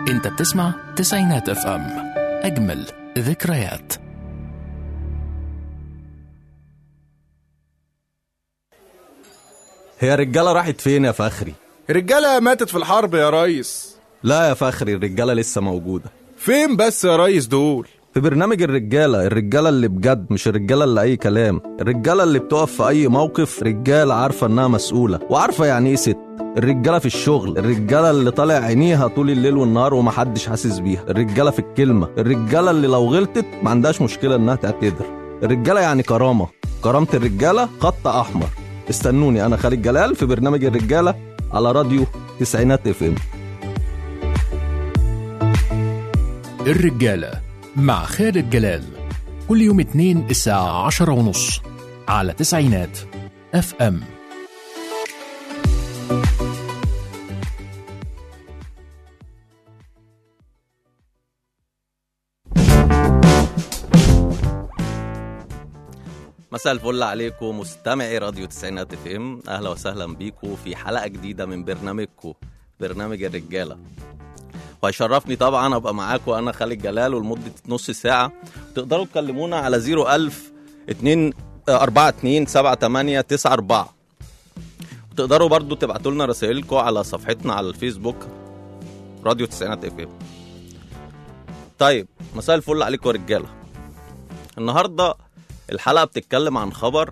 انت بتسمع تسعينات اف ام اجمل ذكريات هي الرجاله راحت فين يا فخري الرجالة ماتت في الحرب يا ريس لا يا فخري الرجاله لسه موجوده فين بس يا ريس دول في برنامج الرجاله الرجاله اللي بجد مش الرجاله اللي اي كلام الرجاله اللي بتقف في اي موقف رجاله عارفه انها مسؤوله وعارفه يعني ايه ست الرجاله في الشغل الرجاله اللي طالع عينيها طول الليل والنهار ومحدش حاسس بيها الرجاله في الكلمه الرجاله اللي لو غلطت ما عندهاش مشكله انها تعتذر الرجاله يعني كرامه كرامه الرجاله خط احمر استنوني انا خالد جلال في برنامج الرجاله على راديو تسعينات اف ام الرجالة مع خالد جلال كل يوم اثنين الساعة عشرة ونص على تسعينات اف ام مساء الفل عليكم مستمعي راديو تسعينات اف ام اهلا وسهلا بيكم في حلقه جديده من برنامجكم برنامج الرجاله وهيشرفني طبعا ابقى معاكم انا خالد جلال ولمده نص ساعه تقدروا تكلمونا على 01000 2 42 78 94 وتقدروا برضو تبعتوا لنا رسائلكم على صفحتنا على الفيسبوك راديو تسعينات اف ام طيب مساء الفل عليكم يا رجاله النهارده الحلقه بتتكلم عن خبر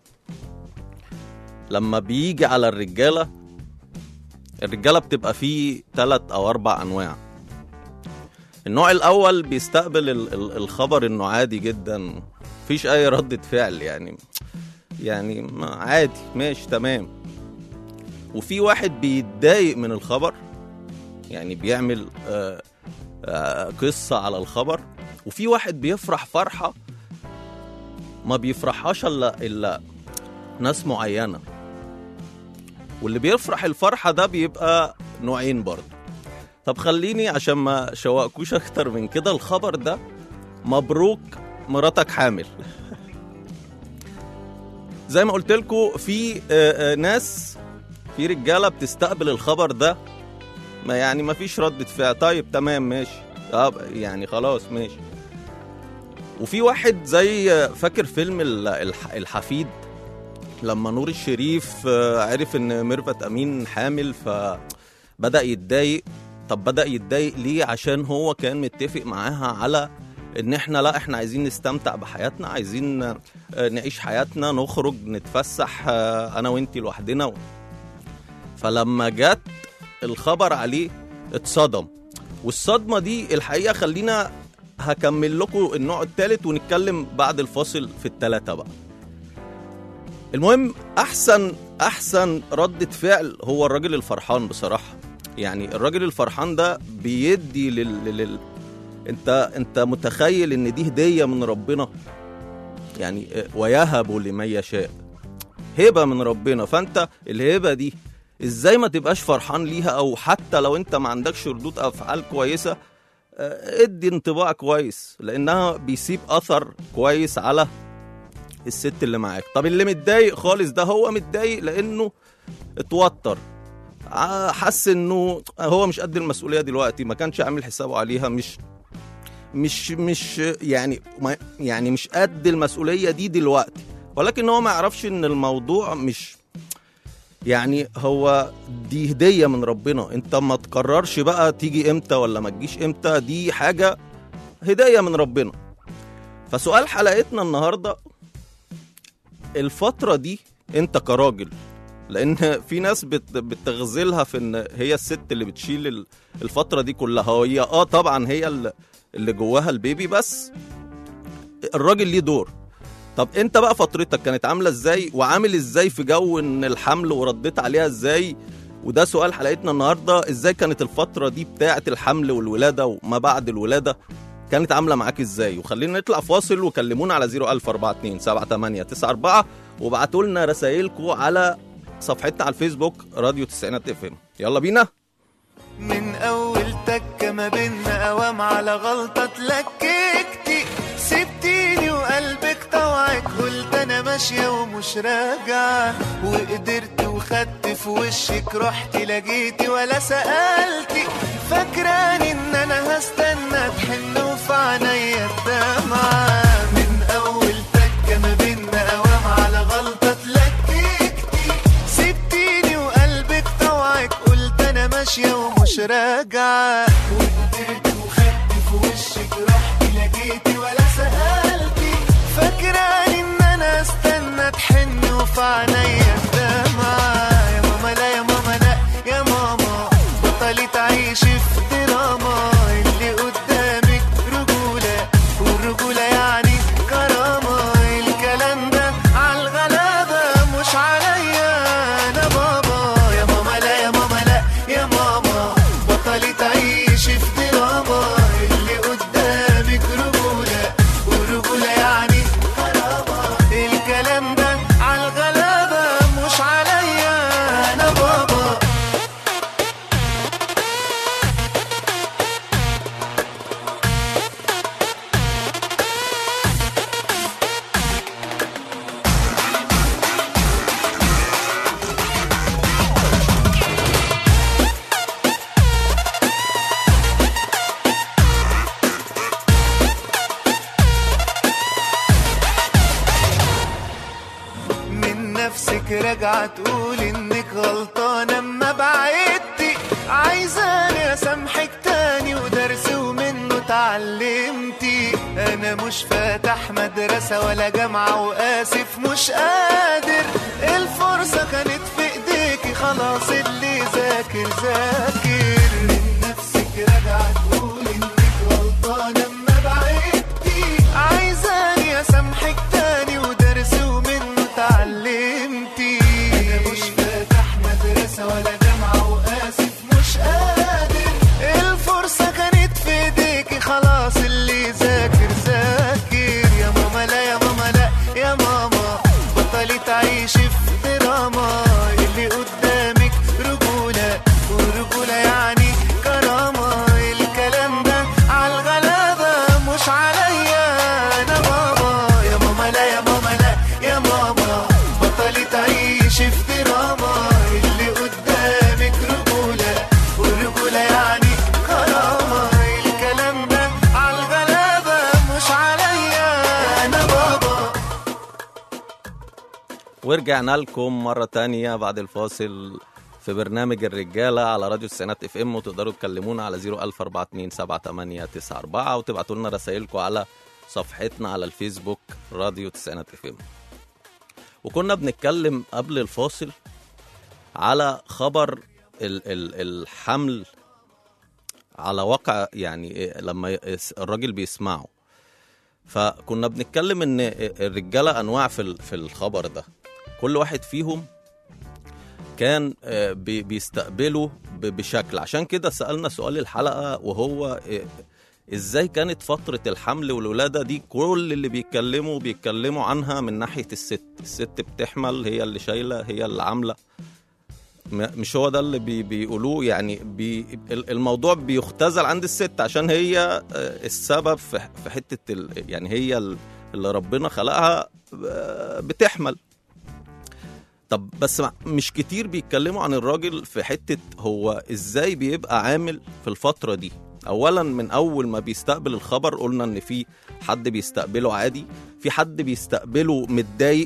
لما بيجي على الرجاله الرجاله بتبقى فيه تلات او اربع انواع النوع الاول بيستقبل ال- ال- الخبر انه عادي جدا مفيش اي ردة فعل يعني يعني ما عادي ماشي تمام وفي واحد بيتضايق من الخبر يعني بيعمل آه آه قصة على الخبر وفي واحد بيفرح فرحة ما بيفرحهاش الا الا ناس معينه واللي بيفرح الفرحه ده بيبقى نوعين برضه طب خليني عشان ما شوقكوش اكتر من كده الخبر ده مبروك مراتك حامل زي ما قلت لكم في آه، آه، ناس في رجاله بتستقبل الخبر ده ما يعني ما فيش ردة فعل طيب تمام ماشي اه يعني خلاص ماشي وفي واحد زي فاكر فيلم ال- الح- الحفيد لما نور الشريف آه، عرف ان ميرفت امين حامل فبدا يتضايق طب بدا يتضايق ليه عشان هو كان متفق معاها على ان احنا لا احنا عايزين نستمتع بحياتنا عايزين آه، نعيش حياتنا نخرج نتفسح آه، انا وانتي لوحدنا فلما جت الخبر عليه اتصدم والصدمه دي الحقيقه خلينا هكمل لكم النوع الثالث ونتكلم بعد الفاصل في الثلاثه بقى المهم احسن احسن ردة فعل هو الراجل الفرحان بصراحة يعني الراجل الفرحان ده بيدي لل... لل... انت انت متخيل ان دي هدية من ربنا يعني ويهب لمن يشاء هبة من ربنا فانت الهبة دي ازاي ما تبقاش فرحان ليها او حتى لو انت ما عندكش ردود افعال كويسة اه، ادي انطباع كويس لانها بيسيب اثر كويس على الست اللي معاك طب اللي متضايق خالص ده هو متضايق لانه اتوتر ع- حس انه هو مش قد المسؤوليه دلوقتي ما كانش عامل حسابه عليها مش مش مش يعني ما يعني مش قد المسؤوليه دي دلوقتي ولكن هو ما يعرفش ان الموضوع مش يعني هو دي هديه من ربنا انت ما تقررش بقى تيجي امتى ولا ما تجيش امتى دي حاجه هديه من ربنا فسؤال حلقتنا النهارده الفترة دي انت كراجل لان في ناس بت بتغزلها في ان هي الست اللي بتشيل ال- الفترة دي كلها هي اه طبعا هي ال- اللي جواها البيبي بس الراجل ليه دور طب انت بقى فترتك كانت عاملة ازاي وعامل ازاي في جو ان الحمل ورديت عليها ازاي وده سؤال حلقتنا النهاردة ازاي كانت الفترة دي بتاعة الحمل والولادة وما بعد الولادة كانت عامله معاك ازاي وخلينا نطلع فاصل وكلمونا على 01042 7894 وابعتوا لنا رسائلكم على صفحتنا على الفيسبوك راديو تسعينات اف ام يلا بينا من اول تكه ما بينا قوام على غلطه اتلككتي سبتيني وقلبك طوعك قلت انا ماشيه ومش راجعه وقدرت وخدت في وشك رحت لقيتي ولا سالتي فاكراني ان راجعة وقدرت وخدت في وشك رحت لقيتي ولا سألتي فاكراني ان انا استنى تحن وفي عينيا الدمعة يا ماما لا يا ماما لا يا ماما بطلي تعيشي في دراما اللي قدامك رجولة والرجولة يعني كرامة الكلام ده عالغلابة مش عليا انا بابا يا ماما لا يا ماما لا يا ماما بطلي تعيشي في دراما اللي قدامك رجولة والرجولة يعني كرامة الكلام ده عالغلابة مش عليا انا بابا من نفسك راجعة تقول انك غلطانة اما بعدتي عايزاني اسامحك تاني ودرس ومنه اتعلمتي انا مش فاتح مدرسة ولا جامعة واسف مش قادر الفرصة كانت في ايديكي خلاص اللي ذاكر ذاكر من نفسك راجعة تقول انك غلطانة اما بعدتي عايزاني اسامحك تاني ودرس ومنه اتعلمتي انا مش فاتح مدرسة ولا جامعة واسف مش قادر الفرصة كانت في ايديكي خلاص اللي ذاكر ذاكر يا ماما لا يا ماما لا يا ماما بطلي تعيشي في دراما اللي قدامك رجولة والرجولة يعني كرامة الكلام ده عالغلابة مش عليا انا بابا يا ماما لا يا ماما لا يا ماما بطلي تعيشي في دراما اللي قدامك رجولة والرجولة يعني كرامة الكلام ده عالغلابة مش عليا انا بابا ورجعنا لكم مرة تانية بعد الفاصل في برنامج الرجالة على راديو السينات اف ام وتقدروا تكلمونا على 014278894 وتبعتوا لنا رسائلكم على صفحتنا على الفيسبوك راديو السينات اف ام وكنا بنتكلم قبل الفاصل على خبر ال ال الحمل على واقع يعني إيه لما يس- الراجل بيسمعه فكنا بنتكلم ان الرجاله انواع في ال- في الخبر ده كل واحد فيهم كان آه، بي- بيستقبله ب- بشكل عشان كده سألنا سؤال الحلقة وهو آه، ازاي كانت فترة الحمل والولادة دي كل اللي بيتكلموا بيتكلموا عنها من ناحية الست الست بتحمل هي اللي شايلة هي اللي عاملة م- مش هو ده اللي بي بيقولوه يعني بي ال- الموضوع بيختزل عند الست عشان هي آه، السبب في في حتة ال- يعني هي ال- اللي ربنا خلقها آه، بتحمل طب بس مع- مش كتير بيتكلموا عن الراجل في حتة هو ازاي بيبقى عامل في الفترة دي اولا من اول ما بيستقبل الخبر قلنا ان في حد بيستقبله عادي في حد بيستقبله متضايق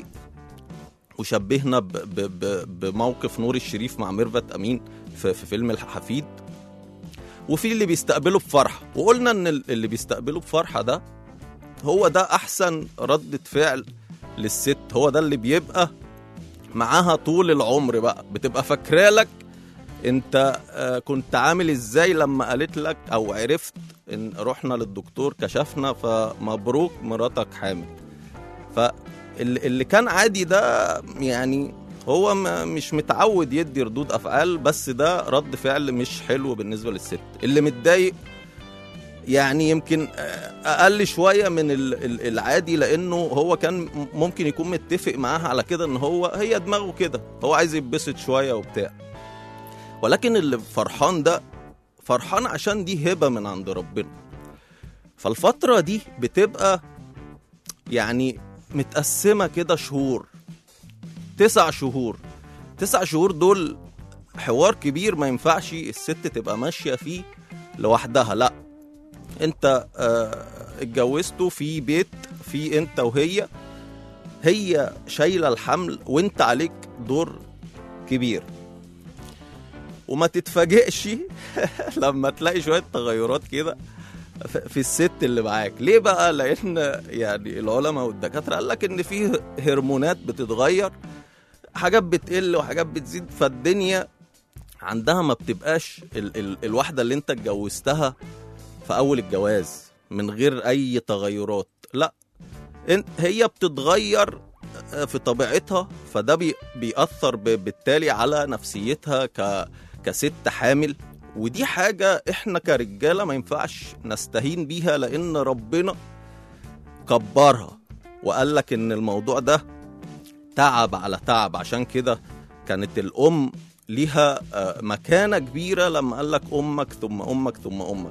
وشبهنا ب ب ب بموقف نور الشريف مع ميرفت امين في, في فيلم الحفيد وفي اللي بيستقبله بفرحه وقلنا ان ال- اللي بيستقبله بفرحه ده هو ده احسن ردة فعل للست هو ده اللي بيبقى معاها طول العمر بقى بتبقى فاكرالك انت آه، كنت عامل ازاي لما قالت لك او عرفت ان رحنا للدكتور كشفنا فمبروك مراتك حامل فاللي اللي كان عادي ده يعني هو م- مش متعود يدي ردود افعال بس ده رد فعل مش حلو بالنسبه للست اللي متضايق يعني يمكن آه، اقل شويه من ال- ال- العادي لانه هو كان م- ممكن يكون متفق معاها على كده ان هو هي دماغه كده هو عايز يتبسط شويه وبتاع ولكن اللي فرحان ده فرحان عشان دي هبه من عند ربنا فالفتره دي بتبقى يعني متقسمه كده شهور تسع شهور تسع شهور دول حوار كبير ما ينفعش الست تبقى ماشيه فيه لوحدها لا انت آه، اتجوزتوا في بيت في انت وهي هي شايله الحمل وانت عليك دور كبير وما تتفاجئش لما تلاقي شويه تغيرات كده ف- في الست اللي معاك ليه بقى لان يعني العلماء والدكاتره قال لك ان في هرمونات بتتغير حاجات بتقل وحاجات بتزيد فالدنيا عندها ما بتبقاش ال ال الواحده اللي انت اتجوزتها في اول الجواز من غير اي تغيرات لا انت هي بتتغير آه، في طبيعتها فده بي بيأثر ب- بالتالي على نفسيتها ك كست حامل ودي حاجة احنا كرجالة ما ينفعش نستهين بيها لأن ربنا كبرها وقال لك إن الموضوع ده تعب على تعب عشان كده كانت الأم ليها آه، مكانة كبيرة لما قال لك أمك ثم أمك ثم أمك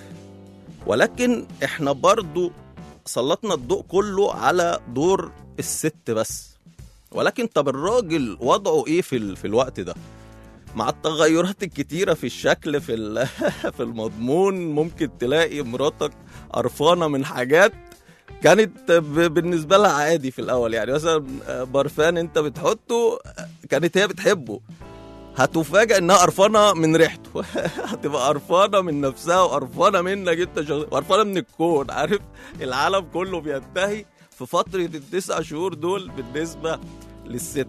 ولكن احنا برضو سلطنا الضوء كله على دور الست بس ولكن طب الراجل وضعه ايه في ال... في الوقت ده مع التغيرات الكتيرة في الشكل في ال... في المضمون ممكن تلاقي مراتك قرفانة من حاجات كانت ب... بالنسبة لها عادي في الأول يعني مثلا برفان أنت بتحطه كانت هي بتحبه هتفاجئ انها قرفانه من ريحته هتبقى قرفانه من نفسها وقرفانه منك انت شغل وقرفانه من الكون عارف العالم كله بينتهي في فتره التسع شهور دول بالنسبه للست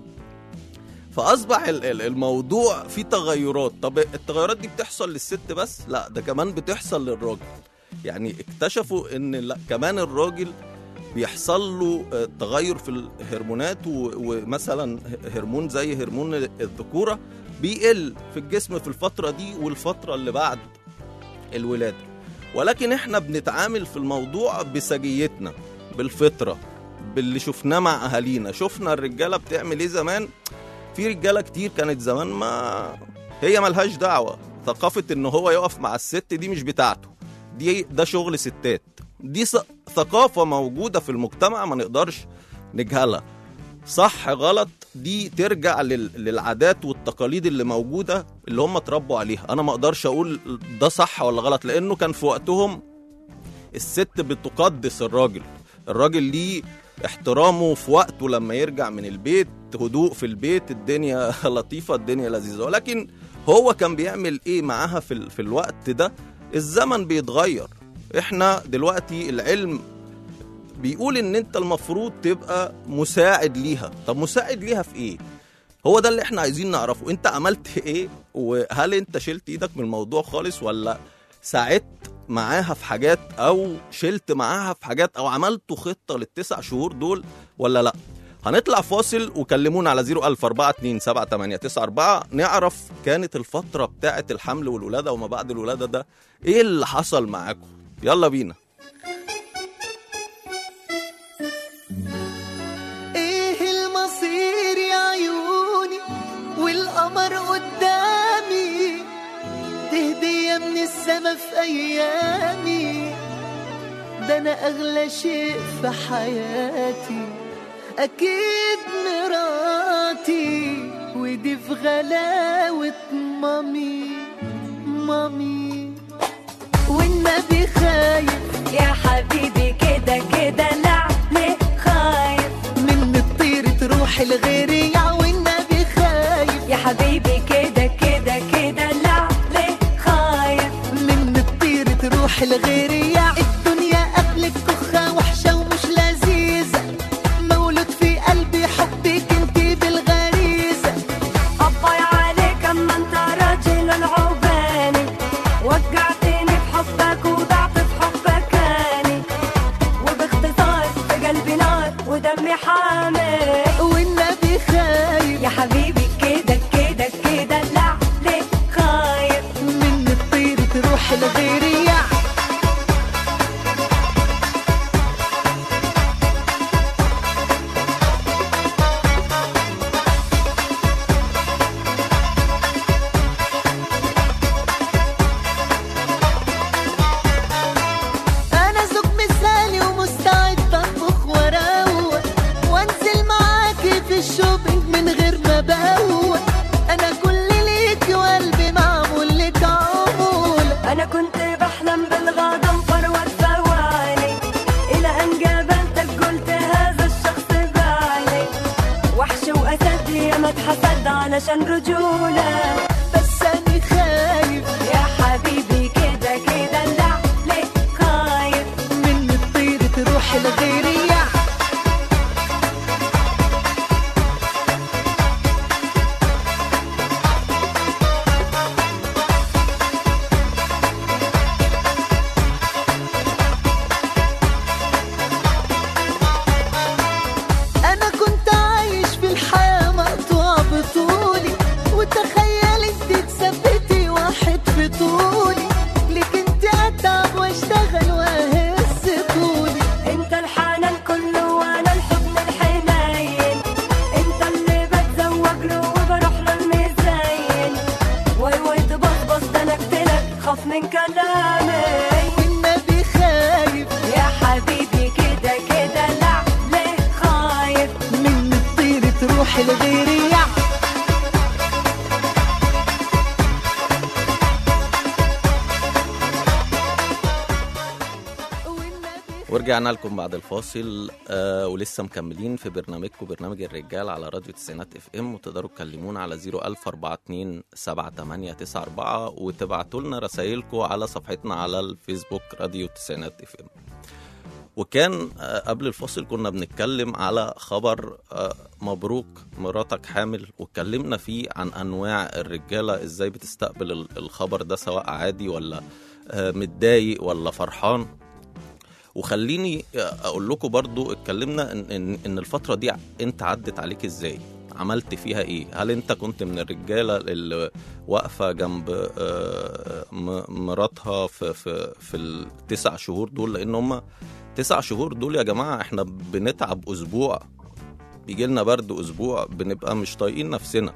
فاصبح ال- ال- الموضوع فيه تغيرات طب التغيرات دي بتحصل للست بس لا ده كمان بتحصل للراجل يعني اكتشفوا ان لا كمان الراجل بيحصل له آه، تغير في الهرمونات و- ومثلا هرمون زي هرمون الذكوره بيقل في الجسم في الفتره دي والفتره اللي بعد الولاده ولكن احنا بنتعامل في الموضوع بسجيتنا بالفطره باللي شفناه مع اهالينا شفنا الرجاله بتعمل ايه زمان في رجاله كتير كانت زمان ما هي ملهاش دعوه ثقافه ان هو يقف مع الست دي مش بتاعته دي ده شغل ستات دي ث- ثقافه موجوده في المجتمع ما نقدرش نجهلها صح غلط دي ترجع لل... للعادات والتقاليد اللي موجوده اللي هم اتربوا عليها انا ما اقدرش اقول ده صح ولا غلط لانه كان في وقتهم الست بتقدس الراجل الراجل ليه احترامه في وقته لما يرجع من البيت هدوء في البيت الدنيا لطيفة الدنيا لذيذة ولكن هو كان بيعمل ايه معاها في, ال... في الوقت ده الزمن بيتغير احنا دلوقتي العلم بيقول ان انت المفروض تبقى مساعد ليها طب مساعد ليها في ايه هو ده اللي احنا عايزين نعرفه انت عملت ايه وهل انت شلت ايدك من الموضوع خالص ولا ساعدت معاها في حاجات او شلت معاها في حاجات او عملتوا خطه للتسع شهور دول ولا لا هنطلع فاصل وكلمونا على 004278894 نعرف كانت الفتره بتاعه الحمل والولاده وما بعد الولاده ده ايه اللي حصل معاكم يلا بينا ايه المصير يا عيوني والقمر قدامي دي هدية من السما في ايامي ده انا اغلى شيء في حياتي اكيد مراتي ودي في غلاوة مامي مامي والنبي خايف يا حبيبي كده كده لعلي خايف من الطير تروح لغيري يا والنبي خايف يا حبيبي كده كده كده لعلي خايف من الطير تروح لغيري يا الدنيا قبلك كخة وحشة ومش لذيذة مولود في قلبي حبك انتي بالغريزة أباي عليك أما أنت راجل العوباني وقعتني بحبك وضعت في حبك أني وباختصار في قلبي نار ودمي حامي والنبي خايف يا حبيبي كده كده كده لعلي خايف من الطير تروح لغيري يا انا زوج مثالي ومستعد اطبخ واروق وانزل معاكي في الشوبينج من غير ما بقوق انا كل ليكي وقلبي معمول لك عمولة أنا كنت بحلم بالغدا مفروت ثواني إلى أن قابلتك قلت هذا الشخص بالي وحش وأسد يا ما اتحسد علشان رجولة بس انا تخاف من كلامي والنبي خايف يا حبيبي كده كده لا ليه خايف من تطير تروح لغيري يا والنبي ورجعنا لكم بعد الفاصل آه ولسه مكملين في برنامجكم برنامج الرجال على راديو تسعينات اف ام وتقدروا تكلمونا على 01042 وتبعتوا لنا رسائلكم على صفحتنا على الفيسبوك راديو تسعينات اف ام وكان آه، قبل الفاصل كنا بنتكلم على خبر آه، مبروك مراتك حامل واتكلمنا فيه عن انواع الرجاله ازاي بتستقبل ال- الخبر ده سواء عادي ولا آه، متضايق ولا فرحان وخليني اقول لكم برضو اتكلمنا ان ان, إن الفتره دي انت عدت عليك ازاي عملت فيها ايه هل انت كنت من الرجاله اللي واقفه جنب آه، م- مراتها في في في التسع شهور دول لان هم تسع شهور دول يا جماعه احنا بنتعب اسبوع بيجي لنا برد اسبوع بنبقى مش طايقين نفسنا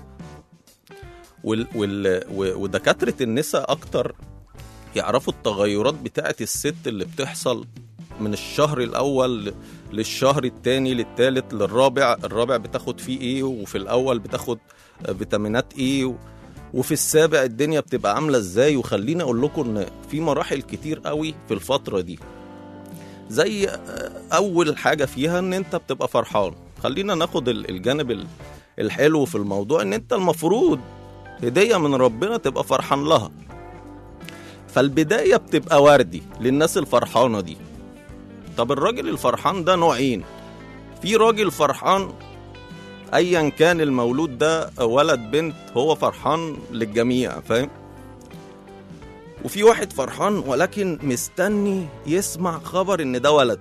وال وال و- ودكاتره النساء اكتر يعرفوا التغيرات بتاعه الست اللي بتحصل من الشهر الاول للشهر الثاني للثالث للرابع الرابع بتاخد فيه ايه وفي الاول بتاخد فيتامينات ايه و- وفي السابع الدنيا بتبقى عامله ازاي وخليني اقول لكم ان في مراحل كتير قوي في الفتره دي زي آه، اول حاجه فيها ان انت بتبقى فرحان خلينا ناخد ال- الجانب ال- الحلو في الموضوع ان انت المفروض هديه من ربنا تبقى فرحان لها فالبدايه بتبقى وردي للناس الفرحانه دي طب الراجل الفرحان ده نوعين في راجل فرحان ايا كان المولود ده ولد بنت هو فرحان للجميع فاهم وفي واحد فرحان ولكن مستني يسمع خبر ان ده ولد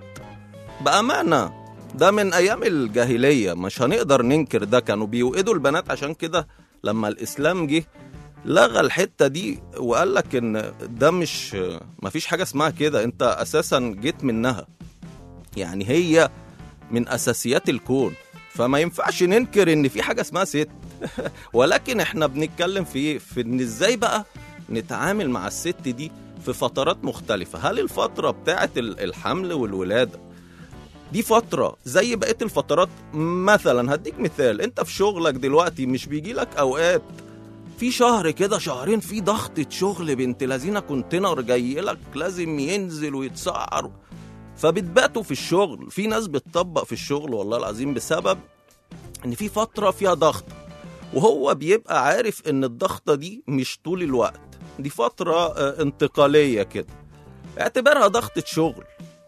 بامانه ده من ايام الجاهليه مش هنقدر ننكر ده كانوا بيوقدوا البنات عشان كده لما الاسلام جه لغى الحته دي وقال لك ان ده مش مفيش حاجه اسمها كده انت اساسا جيت منها يعني هي من اساسيات الكون فما ينفعش ننكر ان في حاجه اسمها ست ولكن احنا بنتكلم في ايه في ان ازاي بقى نتعامل مع الست دي في فترات مختلفه هل الفتره بتاعه ال- الحمل والولاده دي فترة زي بقية الفترات مثلا هديك مثال انت في شغلك دلوقتي مش بيجيلك اوقات في شهر كده شهرين في ضغطة شغل بنت لذينه كونتينر جاي لك لازم ينزل ويتسعر فبتباتوا في الشغل في ناس بتطبق في الشغل والله العظيم بسبب ان في فترة فيها ضغط وهو بيبقى عارف ان الضغطة دي مش طول الوقت دي فترة آه، انتقالية كده اعتبرها ضغطة شغل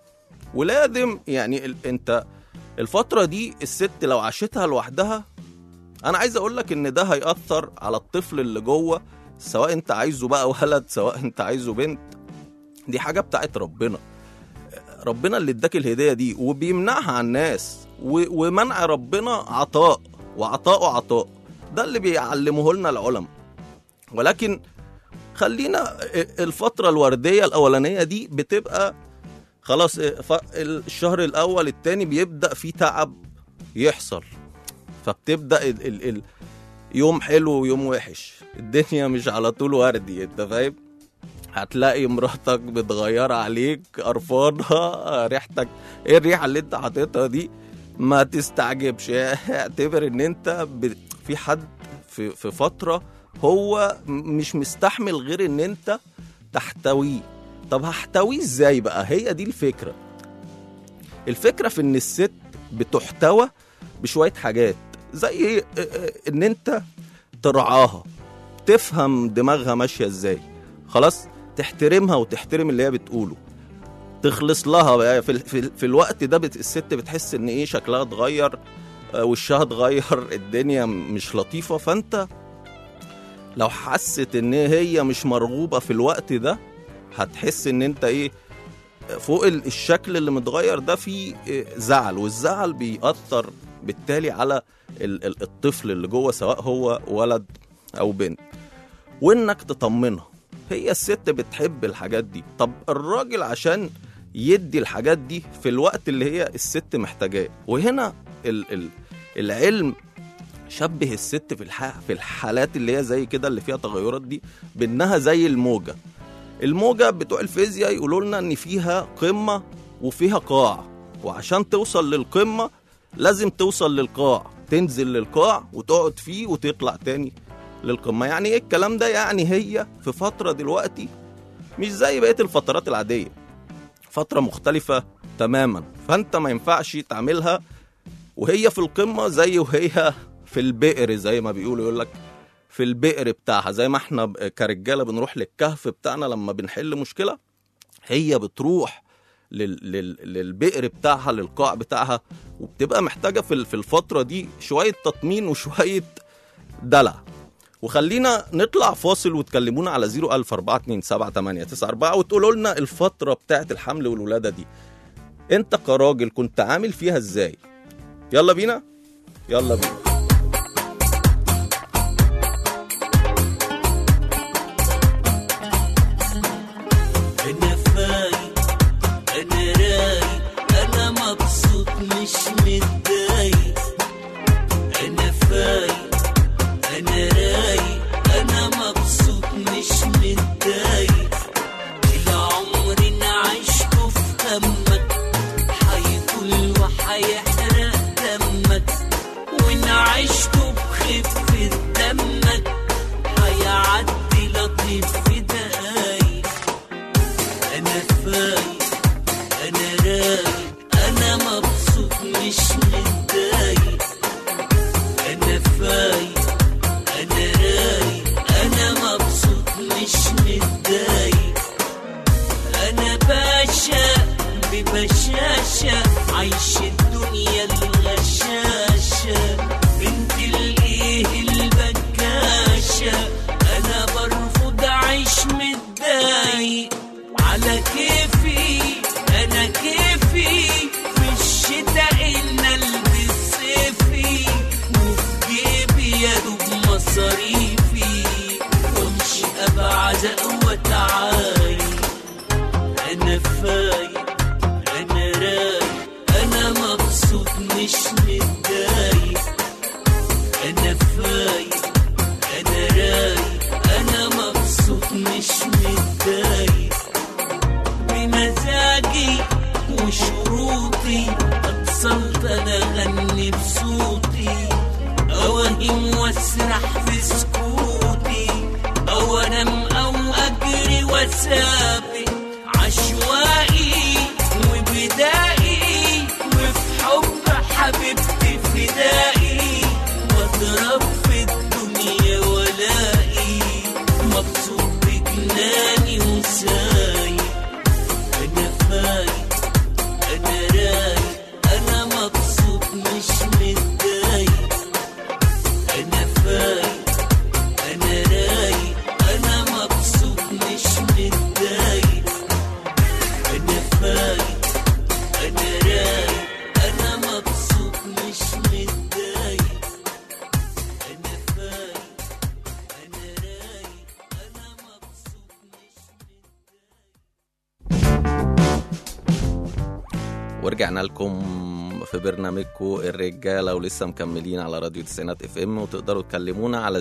ولازم يعني ال- انت الفترة دي الست لو عاشتها لوحدها انا عايز اقول لك ان ده هيأثر على الطفل اللي جوه سواء انت عايزه بقى ولد سواء انت عايزه بنت دي حاجة بتاعت ربنا ربنا اللي اداك الهدية دي وبيمنعها عن الناس و- ومنع ربنا عطاء وعطاؤه عطاء ده اللي بيعلمه لنا العلماء ولكن خلينا الفترة الوردية الأولانية دي بتبقى خلاص ف- الشهر الأول التاني بيبدأ فيه تعب يحصل فبتبدأ ال ال ال يوم حلو ويوم وحش الدنيا مش على طول وردي انت فاهم هتلاقي مراتك متغيرة عليك قرفانة ريحتك ايه الريحة اللي انت حاططها دي ما تستعجبش اعتبر ان انت ب... في حد في, في فترة هو م- مش مستحمل غير ان انت تحتويه طب هحتويه ازاي بقى هي دي الفكرة الفكرة في ان الست بتحتوى بشوية حاجات زي اه، اه، ان انت ترعاها تفهم دماغها ماشية ازاي خلاص تحترمها وتحترم اللي هي بتقوله تخلص لها بقى في, في, في الوقت ده بت الست بتحس ان ايه شكلها اتغير آه، وشها اتغير الدنيا مش لطيفة فانت لو حست ان هي مش مرغوبة في الوقت ده هتحس ان انت ايه فوق ال- الشكل اللي متغير ده في زعل والزعل بيأثر بالتالي على ال- ال- الطفل اللي جوه سواء هو ولد او بنت وانك تطمنها هي الست بتحب الحاجات دي طب الراجل عشان يدي الحاجات دي في الوقت اللي هي الست محتاجاه وهنا ال ال العلم شبه الست في الح... في الحالات اللي هي زي كده اللي فيها تغيرات دي بانها زي الموجه الموجة بتوع الفيزياء يقولوا لنا ان فيها قمة وفيها قاع وعشان توصل للقمة لازم توصل للقاع تنزل للقاع وتقعد فيه وتطلع تاني للقمة يعني ايه الكلام ده يعني هي في فترة دلوقتي مش زي بقية الفترات العادية فترة مختلفة تماما فانت ما ينفعش تعملها وهي في القمة زي وهي في البئر زي ما بيقولوا يقول لك في البئر بتاعها زي ما احنا ب- كرجاله بنروح للكهف بتاعنا لما بنحل مشكله هي بتروح لل... لل... للبئر بتاعها للقاع بتاعها وبتبقى محتاجه في ال- في الفتره دي شويه تطمين وشويه دلع وخلينا نطلع فاصل وتكلمونا على 014278994 وتقولوا لنا الفتره بتاعت الحمل والولاده دي انت كراجل كنت عامل فيها ازاي يلا بينا يلا بينا انا فايق انا رايق انا مبسوط مش متضايق انا فايق انا رايق انا مبسوط مش متضايق العمر انا عشته في همك هيطول وهيحرق دمك وانا عشته بخفة دمك هيعدي لطيف في دقايق انا فايق انا رايق انا مبسوط مش متضايق انا فايق انا رايق انا مبسوط مش متضايق انا باشا ببشاشة عايش الدنيا الغشاشة بنت الايه البكاشة انا برفض اعيش متضايق على كيفي انا كيفي في الشتاء ان البس صيفي وفي جيبي يا دوب مصاريفي وامشي ابعد واتعايق انا فايق انا رايق انا مبسوط مش متضايق انا فايق انا رايق انا مبسوط مش متضايق بمزاجي وشروطي اتصلت انا اغني بصوتي اوهم واسرح في سكوتي او انام او اجري واسابق عشوائي وبدائي وفي حب حبيبتي فدائي واضرب في الدنيا ولائي مبسوط بجناني وسايق انا فايق انا رايق انا مبسوط مش متضايق انا فايق انا رايق انا مبسوط مش متضايق انا فايق انا رايق انا مبسوط مش متضايق انا فايق انا رايق انا مبسوط مش ورجعنا لكم في برنامجكم الرجاله ولسه مكملين على راديو تسعينات اف ام وتقدروا تكلمونا على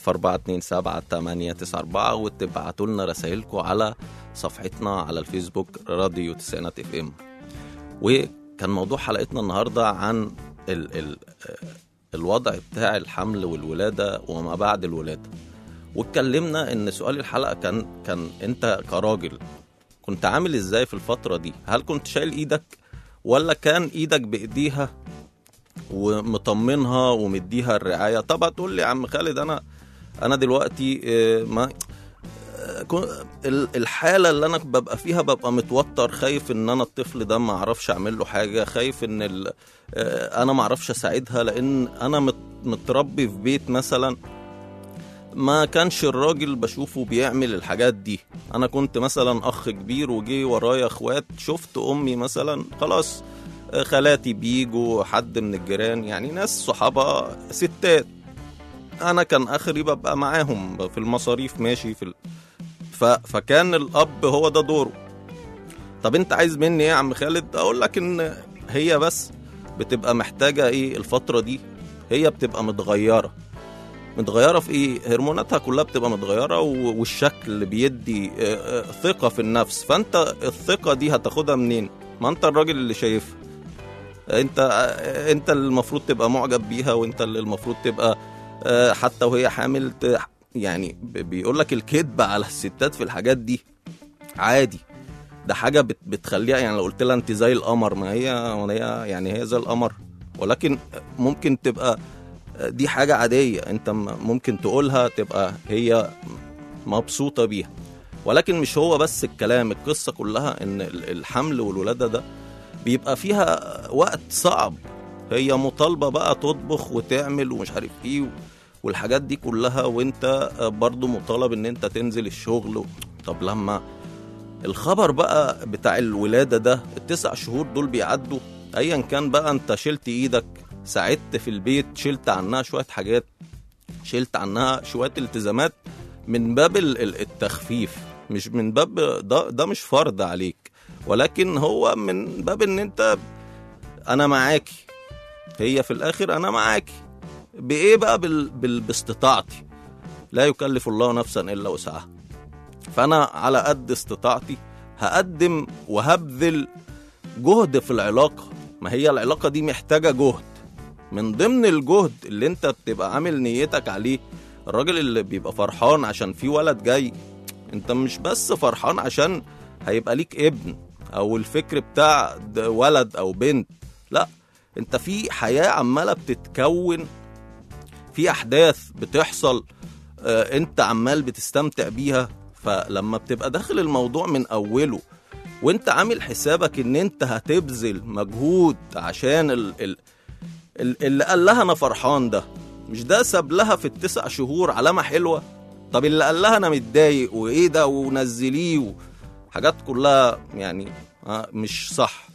01427 وتبعتوا لنا رسائلكم على صفحتنا على الفيسبوك راديو تسعينات اف ام وكان موضوع حلقتنا النهارده عن ال ال الوضع بتاع الحمل والولاده وما بعد الولاده واتكلمنا ان سؤال الحلقه كان كان انت كراجل كنت عامل ازاي في الفترة دي؟ هل كنت شايل ايدك ولا كان ايدك بايديها ومطمنها ومديها الرعاية؟ طبعا تقول لي يا عم خالد انا انا دلوقتي آه، ما آه، كن- ال- الحالة اللي انا ببقى فيها ببقى متوتر خايف ان انا الطفل ده ما اعرفش اعمل له حاجة خايف ان ال- آه، انا ما اعرفش اساعدها لان انا مت- متربي في بيت مثلا ما كانش الراجل بشوفه بيعمل الحاجات دي انا كنت مثلا اخ كبير وجي ورايا اخوات شفت امي مثلا خلاص آه، خالاتي بيجوا حد من الجيران يعني ناس صحابة ستات انا كان اخري ببقى معاهم في المصاريف ماشي في ال... ف... فكان الاب هو ده دوره طب انت عايز مني ايه يا عم خالد اقول لك ان هي بس بتبقى محتاجة ايه الفترة دي هي بتبقى متغيرة متغيره في ايه هرموناتها كلها بتبقى متغيره و- والشكل بيدي آه، آه، ثقه في النفس فانت الثقه دي هتاخدها منين ما انت الراجل اللي شايفها انت آه، انت اللي المفروض تبقى معجب بيها وانت اللي المفروض تبقى آه، حتى وهي حامل ت- يعني بيقول لك الكذب على الستات في الحاجات دي عادي ده حاجه بت بتخليها يعني لو قلت لها انت زي القمر ما هي ما هي يعني هي زي القمر ولكن ممكن تبقى دي حاجه عاديه انت م- ممكن تقولها تبقى هي مبسوطه بيها ولكن مش هو بس الكلام القصه كلها ان ال- الحمل والولاده ده بيبقى فيها وقت صعب هي مطالبه بقى تطبخ وتعمل ومش عارف ايه و- والحاجات دي كلها وانت برضو مطالب ان انت تنزل الشغل و... طب لما الخبر بقى بتاع الولادة ده التسع شهور دول بيعدوا ايا كان بقى انت شلت ايدك ساعدت في البيت شلت عنها شوية حاجات شلت عنها شوية التزامات من باب ال- ال- التخفيف مش من باب ده, ده مش فرض عليك ولكن هو من باب ان انت انا معاكي هي في الاخر انا معاكي بايه بقى بال... بال... باستطاعتي لا يكلف الله نفسا الا وسعها فانا على قد استطاعتي هقدم وهبذل جهد في العلاقه ما هي العلاقه دي محتاجه جهد من ضمن الجهد اللي انت بتبقى عامل نيتك عليه الراجل اللي بيبقى فرحان عشان في ولد جاي انت مش بس فرحان عشان هيبقى ليك ابن او الفكر بتاع ده ولد او بنت لا انت في حياه عماله بتتكون في احداث بتحصل آه، انت عمال بتستمتع بيها فلما بتبقى داخل الموضوع من اوله وانت عامل حسابك ان انت هتبذل مجهود عشان ال ال ال اللي قال لها انا فرحان ده مش ده ساب لها في التسع شهور علامه حلوه طب اللي قال لها انا متضايق وايه ده ونزليه و- حاجات كلها يعني آه، مش صح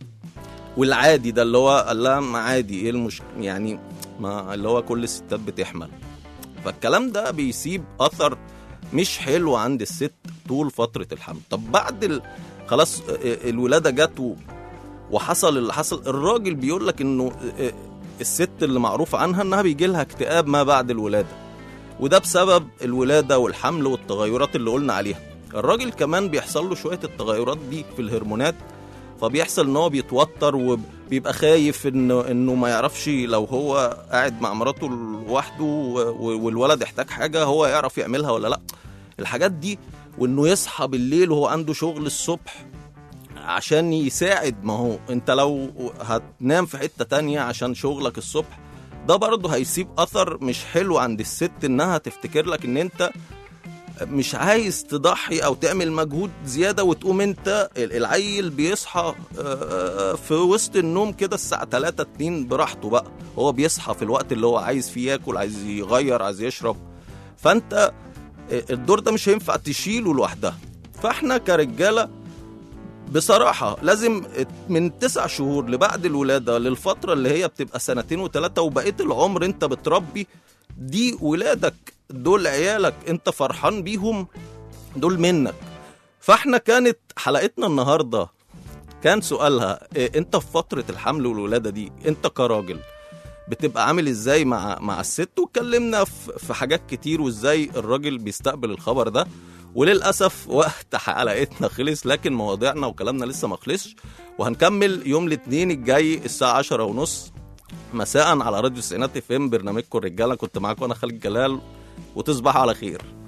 والعادي ده اللي هو قال لها ما عادي ايه المش يعني ما اللي هو كل الستات بتحمل فالكلام ده بيسيب اثر مش حلو عند الست طول فتره الحمل طب بعد ال... خلاص آه، آه، الولاده جت و... وحصل اللي حصل الراجل بيقول لك انه آه، الست اللي معروف عنها انها بيجي لها اكتئاب ما بعد الولاده وده بسبب الولاده والحمل والتغيرات اللي قلنا عليها الراجل كمان بيحصل له شويه التغيرات دي في الهرمونات فبيحصل ان هو بيتوتر وبيبقى خايف انه انه ما يعرفش لو هو قاعد مع مراته لوحده و- و- والولد يحتاج حاجه هو يعرف يعملها ولا لا الحاجات دي وانه يصحى بالليل وهو عنده شغل الصبح عشان يساعد ما هو انت لو هتنام في حتة تانية عشان شغلك الصبح ده برضه هيسيب اثر مش حلو عند الست انها تفتكر لك ان انت مش عايز تضحي او تعمل مجهود زياده وتقوم انت ال- العيل بيصحى آه، في وسط النوم كده الساعه 3 2 براحته بقى هو بيصحى في الوقت اللي هو عايز فيه ياكل عايز يغير عايز يشرب فانت آه، الدور ده مش هينفع تشيله لوحدها فاحنا كرجاله بصراحة لازم من تسع شهور لبعد الولادة للفترة اللي هي بتبقى سنتين وثلاثة وبقية العمر انت بتربي دي ولادك دول عيالك انت فرحان بيهم دول منك فاحنا كانت حلقتنا النهاردة كان سؤالها إيه انت في فترة الحمل والولادة دي انت كراجل بتبقى عامل ازاي مع مع الست واتكلمنا في في حاجات كتير وازاي الراجل بيستقبل الخبر ده وللاسف وقت حلقتنا خلص لكن مواضيعنا وكلامنا لسه ما خلصش وهنكمل يوم الاثنين الجاي الساعه 10 ونص مساء على راديو السينات اف ام برنامجكم الرجاله كنت معاكم انا خالد جلال وتصبحوا على خير